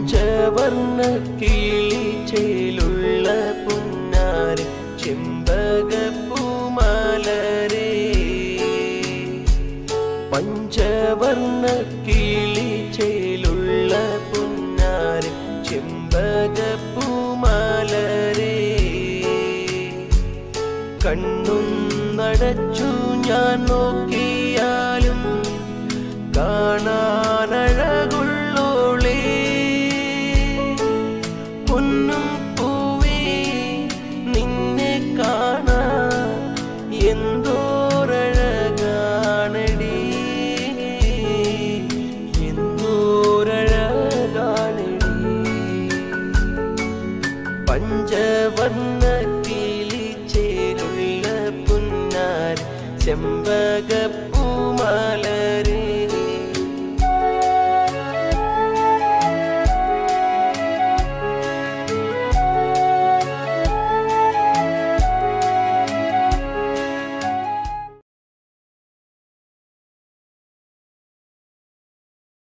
പഞ്ചവർണ്ണ കിളി ചേലുള്ള പുന്നാരെ ചെമ്പകപ്പൂമലരേ പഞ്ചവർണ്ണ കിളി ചേലുള്ള പുന്നാരെ ചെമ്പകപ്പൂമലരേ കണ്ണും നടച്ചു ഞാൻ നോക്കിയാലും കാണാനഴകുള്ളോളേ പൊന്നും പൂവേ നിന്നെ കാണാൻ എന്തോരഴകാണടി എന്തോരഴകാണടി പഞ്ചവർണ്ണ കിളി ചേരുള്ള പുന്നാർ ചെമ്പകപ്പൂമലരേ